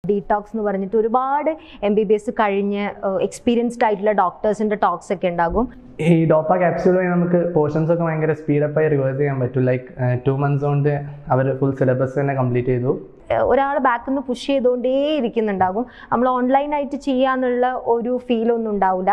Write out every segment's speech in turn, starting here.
detox എന്ന് പറഞ്ഞിട്ട് ഒരുപാട് എം ബി ബി എസ് കഴിഞ്ഞ് എക്സ്പീരിയൻസ്ഡ് ആയിട്ടുള്ള ഡോക്ടേഴ്സിൻ്റെ ടോക്സ് ഒക്കെ ഉണ്ടാകും ഈ ഡോപ്പ ക്യാപ്സ്യൂൾ വഴി നമുക്ക് പോർഷൻസ് ഒക്കെ ഭയങ്കര സ്പീഡപ്പായി റിവേഴ്സ് ചെയ്യാൻ പറ്റും ലൈക്ക് ടു മന്ത്സ് കൊണ്ട് അവർ ഫുൾ സിലബസ് തന്നെ കംപ്ലീറ്റ് ചെയ്തു ഒരാൾ ബാക്കിൽ നിന്ന് പുഷ് ചെയ്തുകൊണ്ടേ ഇരിക്കുന്നുണ്ടാകും നമ്മൾ ഓൺലൈനായിട്ട് ചെയ്യാന്നുള്ള ഒരു ഫീലൊന്നും ഉണ്ടാവില്ല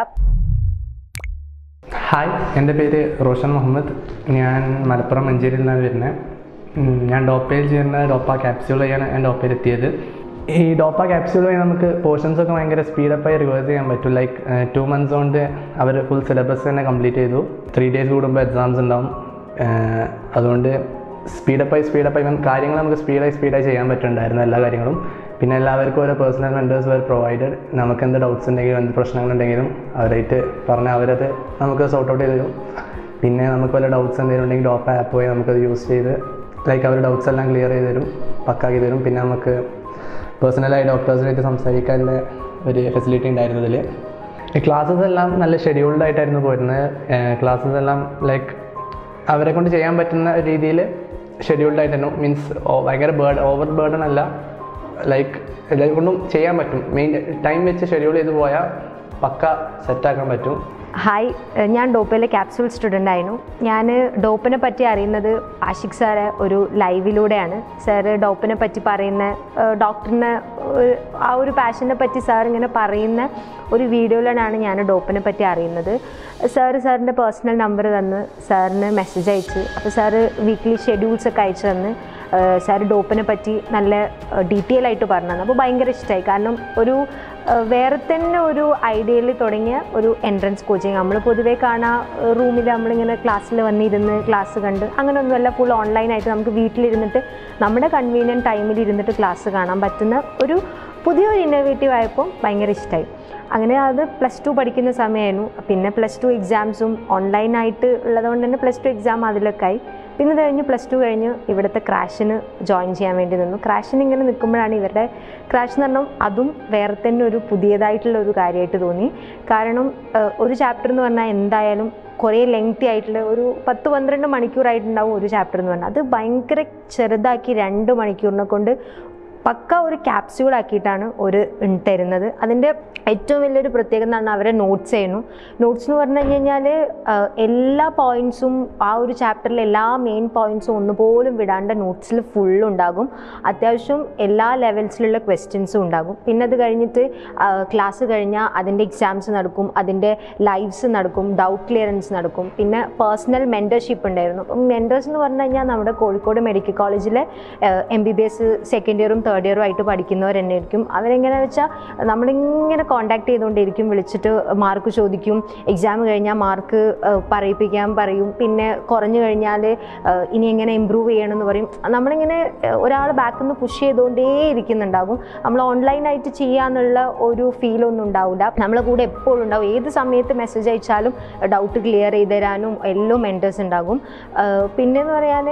ഹായ് എൻ്റെ പേര് റോഷൻ മുഹമ്മദ് ഞാൻ മലപ്പുറം മഞ്ചേരിയിൽ നിന്നാണ് വരുന്നത് ഉം, ഞാൻ ഡോപ്പയിൽ ചെയ്യുന്ന ഡോപ്പ ക്യാപ്സ്യൂൾ വഴിയാണ് ഞാൻ ഡോപ്പയിൽ എത്തിയത് ഈ ഡോപ്പ ക്യാപ്സ്യൂൾ വഴി നമുക്ക് പോർഷൻസ് ഒക്കെ ഭയങ്കര സ്പീഡപ്പായി റിവേഴ്സ് ചെയ്യാൻ പറ്റും ലൈക്ക് ടു മന്ത്സ് കൊണ്ട് അവർ ഫുൾ സിലബസ് തന്നെ കംപ്ലീറ്റ് ചെയ്തു ത്രീ ഡേയ്സ് കൂടുമ്പോൾ എക്സാംസ് ഉണ്ടാവും ഏഹ്, അതുകൊണ്ട് സ്പീഡപ്പായി സ്പീഡപ്പായി ഇവൻ കാര്യങ്ങൾ നമുക്ക് സ്പീഡായി സ്പീഡായി ചെയ്യാൻ പറ്റുന്നുണ്ടായിരുന്നു എല്ലാ കാര്യങ്ങളും പിന്നെ എല്ലാവർക്കും ഓരോ പേഴ്സണൽ മെൻറ്റേഴ്സ് വർ പ്രൊവൈഡഡ് നമുക്ക് എന്ത് ഡൗട്ട്സ് ഉണ്ടെങ്കിലും എന്ത് പ്രശ്നങ്ങളുണ്ടെങ്കിലും അവരായിട്ട് പറഞ്ഞാൽ അവരത് നമുക്ക് സോർട്ട് ഔട്ട് ചെയ്ത് തരും പിന്നെ നമുക്ക് വല്ല ഡൗട്ട്സ് എന്തെങ്കിലും ഉണ്ടെങ്കിൽ ഡോപ്പ് ആപ്പ് വഴി നമുക്കത് യൂസ് ചെയ്ത് ലൈക്ക് അവർ ഡൗട്ട്സ് എല്ലാം ക്ലിയർ ചെയ്ത് തരും പക്കാക്കി തരും പിന്നെ നമുക്ക് പേഴ്സണലായി ഡോക്ടേഴ്സിനായിട്ട് സംസാരിക്കാനുള്ള ഒരു ഫെസിലിറ്റി ഉണ്ടായിരുന്നു ഇതിൽ ക്ലാസ്സസ് എല്ലാം നല്ല ഷെഡ്യൂൾഡ് ആയിട്ടായിരുന്നു പോയിരുന്നത് ക്ലാസ്സസ് എല്ലാം ലൈക്ക് അവരെ കൊണ്ട് ചെയ്യാൻ പറ്റുന്ന രീതിയിൽ ഷെഡ്യൂൾഡ് ആയിട്ടായിരുന്നു മീൻസ് ഭയങ്കര ബേർഡ് ഓവർ ബേർഡൻ അല്ല ലൈക്ക് എല്ലാവരും കൊണ്ടും ചെയ്യാൻ പറ്റും മെയിൻ ടൈം വെച്ച് ഷെഡ്യൂൾ ചെയ്ത് പോയാൽ പക്ക സെറ്റാക്കാൻ പറ്റും ഹായ് ഏഹ് ഞാൻ ഡോപ്പയിലെ ക്യാപ്സ്യൂൾ സ്റ്റുഡൻ്റ് ആയിരുന്നു ഞാൻ ഡോപ്പിനെ പറ്റി അറിയുന്നത് ആഷിഖ് സാറ് ഒരു ലൈവിലൂടെയാണ് സാറ് ഡോപ്പിനെ പറ്റി പറയുന്ന ഏഹ് ഡോക്ടറിനെ ഒരു- ആ ഒരു പാഷനെ പറ്റി സാർ ഇങ്ങനെ പറയുന്ന ഒരു വീഡിയോയിലാണ് ഞാൻ ഡോപ്പിനെ പറ്റി അറിയുന്നത് സാറ് സാറിൻ്റെ പേഴ്സണൽ നമ്പർ തന്ന് സാറിന് മെസ്സേജ് അയച്ച് അപ്പോൾ സാറ് വീക്ക്ലി ഷെഡ്യൂൾസ് ഒക്കെ അയച്ചു തന്ന് സാർ ഡോപ്പിനെ പറ്റി നല്ല ഡീറ്റെയിൽ ആയിട്ട് പറഞ്ഞു തന്നു അപ്പോൾ ഭയങ്കര ഇഷ്ടമായി കാരണം ഒരു ഏഹ് വേറെ തന്നെ ഒരു ഐഡിയയിൽ തുടങ്ങിയ ഒരു എൻട്രൻസ് കോച്ചിങ് നമ്മൾ പൊതുവേ കാണാ റൂമിൽ നമ്മളിങ്ങനെ ക്ലാസ്സിൽ വന്നിരുന്ന് ക്ലാസ് കണ്ട് അങ്ങനെയൊന്നുമല്ല ഫുൾ ഓൺലൈനായിട്ട് നമുക്ക് വീട്ടിലിരുന്നിട്ട് നമ്മുടെ കൺവീനിയൻറ്റ് ടൈമിൽ ഇരുന്നിട്ട് ക്ലാസ് കാണാൻ പറ്റുന്ന ഒരു പുതിയൊരു ഇന്നോവേറ്റീവ് ആയപ്പോൾ ഭയങ്കര ഇഷ്ടമായി അങ്ങനെ അത് പ്ലസ് ടു പഠിക്കുന്ന സമയമായിരുന്നു പിന്നെ പ്ലസ് ടു എക്സാംസും ഓൺലൈനായിട്ട് ഉള്ളതുകൊണ്ട് തന്നെ പ്ലസ് ടു എക്സാം അതിലൊക്കെ ആയി പിന്നെ ഇത് കഴിഞ്ഞ് പ്ലസ് ടു കഴിഞ്ഞ് ഇവിടുത്തെ ക്രാഷിന് ജോയിൻ ചെയ്യാൻ വേണ്ടി നിന്നു ക്രാഷിന് ഇങ്ങനെ നിൽക്കുമ്പോഴാണ് ഇവരുടെ ക്രാഷ് എന്ന് പറഞ്ഞാൽ അതും വേറെ തന്നെ ഒരു പുതിയതായിട്ടുള്ള ഒരു കാര്യമായിട്ട് തോന്നി കാരണം ഏഹ്, ഒരു ചാപ്റ്റർ എന്ന് പറഞ്ഞാൽ എന്തായാലും കുറേ ലെങ്തി ആയിട്ടുള്ള ഒരു പത്ത് പന്ത്രണ്ട് മണിക്കൂറായിട്ടുണ്ടാവും ഒരു ചാപ്റ്റർ എന്ന് പറഞ്ഞാൽ അത് ഭയങ്കര ചെറുതാക്കി രണ്ട് മണിക്കൂറിനെ കൊണ്ട് പക്ക ഒരു ക്യാപ്സ്യൂൾ ആക്കിയിട്ടാണ് ഒരു ഉം തരുന്നത് അതിൻ്റെ ഏറ്റവും വലിയൊരു പ്രത്യേകത എന്ന് പറഞ്ഞാൽ അവരെ നോട്ട്സ് ചെയ്യുന്നു നോട്ട്സ് എന്ന് പറഞ്ഞു കഴിഞ്ഞാൽ എല്ലാ പോയിൻറ്സും ആ ഒരു ചാപ്റ്ററിലെ എല്ലാ മെയിൻ പോയിൻറ്സും ഒന്നുപോലും വിടാണ്ട് നോട്ട്സിൽ ഫുള്ളുണ്ടാകും അത്യാവശ്യം എല്ലാ ലെവൽസിലുള്ള ക്വസ്റ്റ്യൻസും ഉണ്ടാകും പിന്നെ അത് കഴിഞ്ഞിട്ട് ക്ലാസ് കഴിഞ്ഞാൽ അതിൻ്റെ എക്സാംസ് നടക്കും അതിൻ്റെ ലൈവ്സ് നടക്കും ഡൗട്ട് ക്ലിയറൻസ് നടക്കും പിന്നെ പേഴ്സണൽ മെൻറ്റർഷിപ്പ് ഉണ്ടായിരുന്നു അപ്പം മെൻറ്റേഴ്സ് എന്ന് പറഞ്ഞു കഴിഞ്ഞാൽ നമ്മുടെ കോഴിക്കോട് മെഡിക്കൽ കോളേജിലെ M B B S second ഇയറും തേർഡ് ഇയറും ആയിട്ട് പഠിക്കുന്നവർ തന്നെ ആയിരിക്കും അവരെങ്ങനെയാണെന്ന് വെച്ചാൽ നമ്മളിങ്ങനെ കോൺടാക്ട് ചെയ്തുകൊണ്ടിരിക്കും വിളിച്ചിട്ട് മാർക്ക് ചോദിക്കും എക്സാം കഴിഞ്ഞാൽ മാർക്ക് പറയിപ്പിക്കാൻ പറയും പിന്നെ കുറഞ്ഞു കഴിഞ്ഞാൽ ഇനി എങ്ങനെ ഇമ്പ്രൂവ് ചെയ്യണമെന്ന് പറയും നമ്മളിങ്ങനെ ഒരാൾ ബാക്കിൽ നിന്ന് പുഷ് ചെയ്തുകൊണ്ടേ ഇരിക്കുന്നുണ്ടാകും നമ്മൾ ഓൺലൈനായിട്ട് ചെയ്യാന്നുള്ള ഒരു ഫീലൊന്നും ഉണ്ടാവില്ല നമ്മളെ കൂടെ എപ്പോഴും ഉണ്ടാവും ഏത് സമയത്ത് മെസ്സേജ് അയച്ചാലും ഡൗട്ട് ക്ലിയർ ചെയ്ത് തരാനും എല്ലാം മെൻറ്റേഴ്സ് ഉണ്ടാകും പിന്നെന്ന് പറയാൻ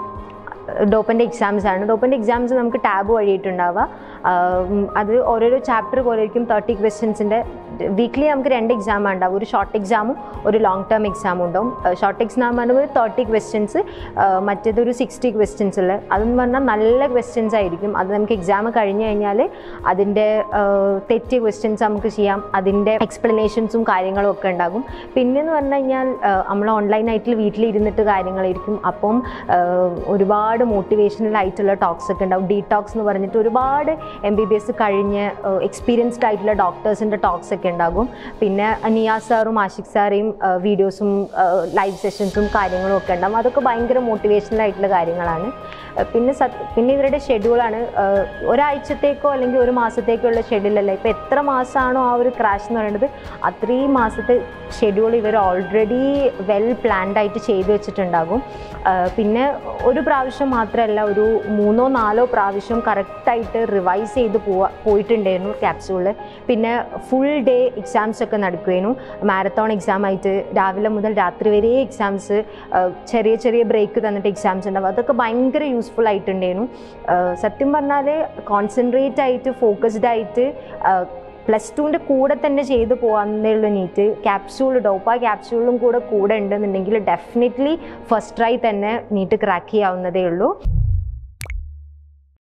ഡോപ്പൻ്റെ എക്സാംസ് ആണ് ഡോപ്പൻ്റെ എക്സാംസ് നമുക്ക് ടാബ് വഴിയിട്ടുണ്ടാവുക ആം, അത് ഓരോരോ ചാപ്റ്റർ പോലെ ആയിരിക്കും തേർട്ടി ക്വസ്റ്റ്യൻസിൻ്റെ വീക്ക്ലി നമുക്ക് രണ്ട് എക്സാം ഉണ്ടാവും ഒരു ഷോർട്ട് എക്സാമും ഒരു ലോങ് ടേം എക്സാമും ഉണ്ടാവും ഷോർട്ട് എക്സാം പറയുമ്പോൾ തേർട്ടി ക്വസ്റ്റ്യൻസ് മറ്റേതൊരു സിക്സ്റ്റി ക്വസ്റ്റ്യൻസ് ഉള്ളത് അതെന്ന് പറഞ്ഞാൽ നല്ല ക്വസ്റ്റ്യൻസ് ആയിരിക്കും അത് നമുക്ക് എക്സാം കഴിഞ്ഞ് കഴിഞ്ഞാൽ അതിൻ്റെ തെറ്റിയ ക്വസ്റ്റ്യൻസ് നമുക്ക് ചെയ്യാം അതിൻ്റെ എക്സ്പ്ലനേഷൻസും കാര്യങ്ങളും ഒക്കെ ഉണ്ടാകും പിന്നെന്ന് പറഞ്ഞു കഴിഞ്ഞാൽ നമ്മൾ ഓൺലൈനായിട്ട് വീട്ടിലിരുന്നിട്ട് കാര്യങ്ങളായിരിക്കും അപ്പം ആ, ഒരുപാട് മോട്ടിവേഷണൽ ആയിട്ടുള്ള ടോക്സ് ഒക്കെ ഉണ്ടാവും ഡീടോക്സ് എന്ന് പറഞ്ഞിട്ട് ഒരുപാട് എം ബി ബി എസ് കഴിഞ്ഞ് എക്സ്പീരിയൻസ്ഡ് ആയിട്ടുള്ള ഡോക്ടേഴ്സിൻ്റെ ടോക്സ് ഒക്കെ ഉണ്ടാകും പിന്നെ നിയാസ് സാറും ആഷിഖ് സാറേയും വീഡിയോസും ലൈവ് സെഷൻസും കാര്യങ്ങളും ഒക്കെ ഉണ്ടാകും അതൊക്കെ ഭയങ്കര മോട്ടിവേഷണൽ ആയിട്ടുള്ള കാര്യങ്ങളാണ് ആ, പിന്നെ സത് പിന്നെ ഇവരുടെ ഷെഡ്യൂളാണ് ഒരാഴ്ചത്തേക്കോ അല്ലെങ്കിൽ ഒരു മാസത്തേക്കോ ഉള്ള ഷെഡ്യൂളല്ല ഇപ്പോൾ എത്ര മാസമാണോ ആ ഒരു ക്രാഷ് എന്ന് പറയുന്നത് അത്രയും മാസത്തെ ഷെഡ്യൂൾ ഇവർ ഓൾറെഡി വെൽ പ്ലാൻഡ് ആയിട്ട് ചെയ്തു വെച്ചിട്ടുണ്ടാകും ആ, പിന്നെ ഒരു പ്രാവശ്യം മാത്രമല്ല ഒരു മൂന്നോ നാലോ പ്രാവശ്യം കറക്റ്റായിട്ട് റിവൈസ് ചെയ്ത് പോവാ പോയിട്ടുണ്ടായിരുന്നു ക്യാപ്സ്യൂളിൽ പിന്നെ ഫുൾ ഡേ എക്സാംസ് ഒക്കെ നടക്കുമായിരുന്നു മാരത്തോൺ എക്സാം ആയിട്ട് രാവിലെ മുതൽ രാത്രി വരെ എക്സാംസ് ചെറിയ ചെറിയ ബ്രേക്ക് തന്നിട്ട് എക്സാംസ് ഉണ്ടാവും അതൊക്കെ ഭയങ്കര യൂസ്ഫുൾ ആയിട്ടുണ്ടായിരുന്നു ആ, സത്യം പറഞ്ഞാൽ കോൺസെൻട്രേറ്റ് ആയിട്ട് ഫോക്കസ്ഡ് ആയിട്ട് പ്ലസ് ടുവിൻ്റെ കൂടെ തന്നെ ചെയ്ത് പോകാവുന്നേ ഉള്ളൂ നീറ്റ് ക്യാപ്സ്യൂൾ ഡോപ്പ ക്യാപ്സ്യൂളും കൂടെ കൂടെ ഉണ്ടെന്നുണ്ടെങ്കിൽ ഡെഫിനറ്റ്ലി ഫസ്റ്റ് ട്രൈ തന്നെ നീറ്റ് ക്രാക്ക് ചെയ്യാവുന്നതേ ഉള്ളൂ